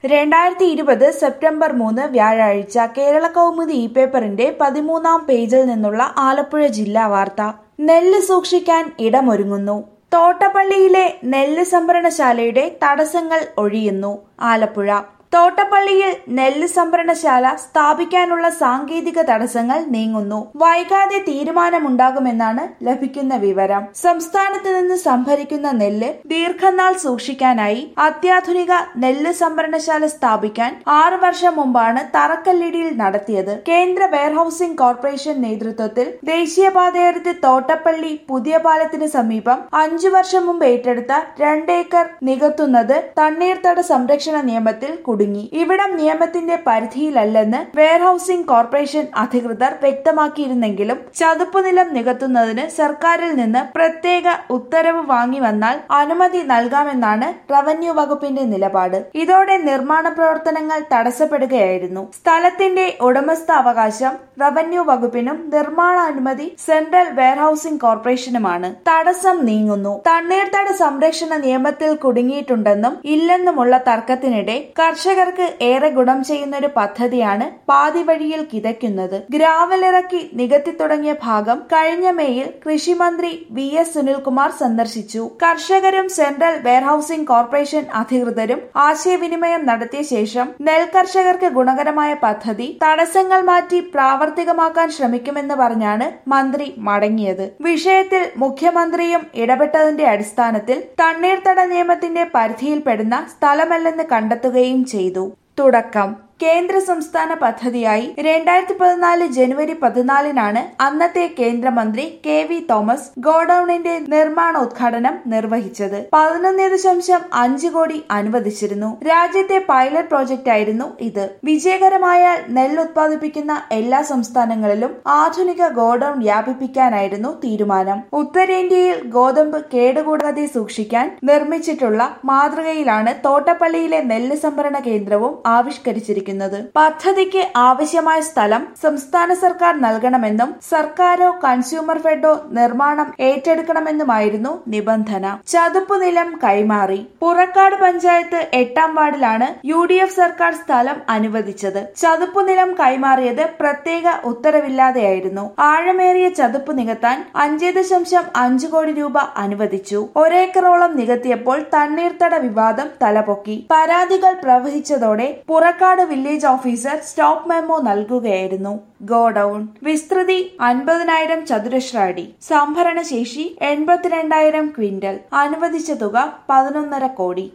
രണ്ടായിരത്തി ഇരുപത് സെപ്റ്റംബർ മൂന്ന് വ്യാഴാഴ്ച കേരള കൗമുദി ഇ പേപ്പറിന്റെ പതിമൂന്നാം പേജിൽ നിന്നുള്ള ആലപ്പുഴ ജില്ലാ വാർത്ത നെല്ല് സൂക്ഷിക്കാൻ ഇടമൊരുങ്ങുന്നു തോട്ടപ്പള്ളിയിലെ നെല്ല് സംഭരണശാലയുടെ തടസ്സങ്ങൾ ഒഴിയുന്നു ആലപ്പുഴ തോട്ടപ്പള്ളിയിൽ നെല്ല് സംഭരണശാല സ്ഥാപിക്കാനുള്ള സാങ്കേതിക തടസ്സങ്ങൾ നീങ്ങുന്നു വൈകാതെ തീരുമാനമുണ്ടാകുമെന്നാണ് ലഭിക്കുന്ന വിവരം സംസ്ഥാനത്ത് നിന്ന് സംഭരിക്കുന്ന നെല്ല് ദീർഘനാൾ സൂക്ഷിക്കാനായി അത്യാധുനിക നെല്ല് സംഭരണശാല സ്ഥാപിക്കാൻ ആറു വർഷം മുമ്പാണ് തറക്കല്ലിടിയിൽ നടത്തിയത് കേന്ദ്ര വെയർഹൌസിംഗ് കോർപ്പറേഷൻ നേതൃത്വത്തിൽ ദേശീയപാതയോരത്ത് തോട്ടപ്പള്ളി പുതിയ പാലത്തിന് സമീപം അഞ്ചു വർഷം മുമ്പ് ഏറ്റെടുത്ത രണ്ടേക്കർ നികത്തുന്നത് തണ്ണീർത്തട സംരക്ഷണ നിയമത്തിൽ കുടുങ്ങി ഇവിടം നിയമത്തിന്റെ പരിധിയിലല്ലെന്ന് വെയർഹൌസിംഗ് കോർപ്പറേഷൻ അധികൃതർ വ്യക്തമാക്കിയിരുന്നെങ്കിലും ചതുപ്പുനിലം നികത്തുന്നതിന് സർക്കാരിൽ നിന്ന് പ്രത്യേക ഉത്തരവ് വാങ്ങി വന്നാൽ അനുമതി നൽകാമെന്നാണ് റവന്യൂ വകുപ്പിന്റെ നിലപാട് ഇതോടെ നിർമ്മാണ പ്രവർത്തനങ്ങൾ തടസ്സപ്പെടുകയായിരുന്നു സ്ഥലത്തിന്റെ ഉടമസ്ഥ അവകാശം റവന്യൂ വകുപ്പിനും നിർമ്മാണ അനുമതി സെൻട്രൽ വെയർഹൌസിംഗ് കോർപ്പറേഷനുമാണ് തടസ്സം നീങ്ങുന്നു തണ്ണീർത്തട സംരക്ഷണ നിയമത്തിൽ കുടുങ്ങിയിട്ടുണ്ടെന്നും ഇല്ലെന്നുമുള്ള തർക്കത്തിനിടെ കർഷകർക്ക് ഏറെ ഗുണം ചെയ്യുന്ന ഒരു പദ്ധതിയാണ് പാതി വഴിയിൽ കിതയ്ക്കുന്നത് ഗ്രാവലിറക്കി നികത്തി തുടങ്ങിയ ഭാഗം കഴിഞ്ഞ മേയിൽ കൃഷിമന്ത്രി വി എസ് സുനിൽകുമാർ സന്ദർശിച്ചു കർഷകരും സെൻട്രൽ വെയർഹൌസിംഗ് കോർപ്പറേഷൻ അധികൃതരും ആശയവിനിമയം നടത്തിയ ശേഷം നെൽ കർഷകർക്ക് ഗുണകരമായ പദ്ധതി തടസ്സങ്ങൾ മാറ്റി പ്രാവർത്തികമാക്കാൻ ശ്രമിക്കുമെന്ന് പറഞ്ഞാണ് മന്ത്രി മടങ്ങിയത് വിഷയത്തിൽ മുഖ്യമന്ത്രിയും ഇടപെട്ടതിന്റെ അടിസ്ഥാനത്തിൽ തണ്ണീർത്തട നിയമത്തിന്റെ പരിധിയിൽപ്പെടുന്ന സ്ഥലമല്ലെന്ന് കണ്ടെത്തുകയും ചെയ്തു തുടക്കം കേന്ദ്ര സംസ്ഥാന പദ്ധതിയായി രണ്ടായിരത്തി പതിനാല് ജനുവരി പതിനാലിനാണ് അന്നത്തെ കേന്ദ്രമന്ത്രി കെ വി തോമസ് ഗോഡൌണിന്റെ നിർമ്മാണോദ്ഘാടനം നിർവഹിച്ചത് പതിനൊന്ന് ദശാംശം അഞ്ച് കോടി അനുവദിച്ചിരുന്നു രാജ്യത്തെ പൈലറ്റ് പ്രോജക്റ്റ് ആയിരുന്നു ഇത് വിജയകരമായാൽ നെല്ല് ഉത്പാദിപ്പിക്കുന്ന എല്ലാ സംസ്ഥാനങ്ങളിലും ആധുനിക ഗോഡൌൺ വ്യാപിപ്പിക്കാനായിരുന്നു തീരുമാനം ഉത്തരേന്ത്യയിൽ ഗോതമ്പ് കേടുകൂടാതെ സൂക്ഷിക്കാൻ നിർമ്മിച്ചിട്ടുള്ള മാതൃകയിലാണ് തോട്ടപ്പള്ളിയിലെ നെല്ല് സംഭരണ കേന്ദ്രവും ആവിഷ്കരിച്ചിരിക്കുന്നത് പദ്ധതിക്ക് ആവശ്യമായ സ്ഥലം സംസ്ഥാന സർക്കാർ നൽകണമെന്നും സർക്കാരോ കൺസ്യൂമർ ഫെഡോ നിർമ്മാണം ഏറ്റെടുക്കണമെന്നുമായിരുന്നു നിബന്ധന ചതുപ്പ് നിലം കൈമാറി പുറക്കാട് പഞ്ചായത്ത് എട്ടാം വാർഡിലാണ് യു ഡി എഫ് സർക്കാർ സ്ഥലം അനുവദിച്ചത് ചതുപ്പ് നിലം കൈമാറിയത് പ്രത്യേക ഉത്തരവില്ലാതെയായിരുന്നു ആഴമേറിയ ചതുപ്പ് നികത്താൻ അഞ്ച് ദശാംശം അഞ്ചു കോടി രൂപ അനുവദിച്ചു ഒരേക്കറോളം നികത്തിയപ്പോൾ തണ്ണീർത്തട വിവാദം തലപൊക്കി പരാതികൾ പ്രവഹിച്ചതോടെ Purakkad village officer stop memo നൽകുകയായിരുന്നു ഗോഡൌൺ വിസ്തൃതി അൻപതിനായിരം ചതുരശ്ര അടി സംഭരണശേഷി എൺപത്തിരണ്ടായിരം ക്വിന്റൽ അനുവദിച്ച തുക പതിനൊന്നര കോടി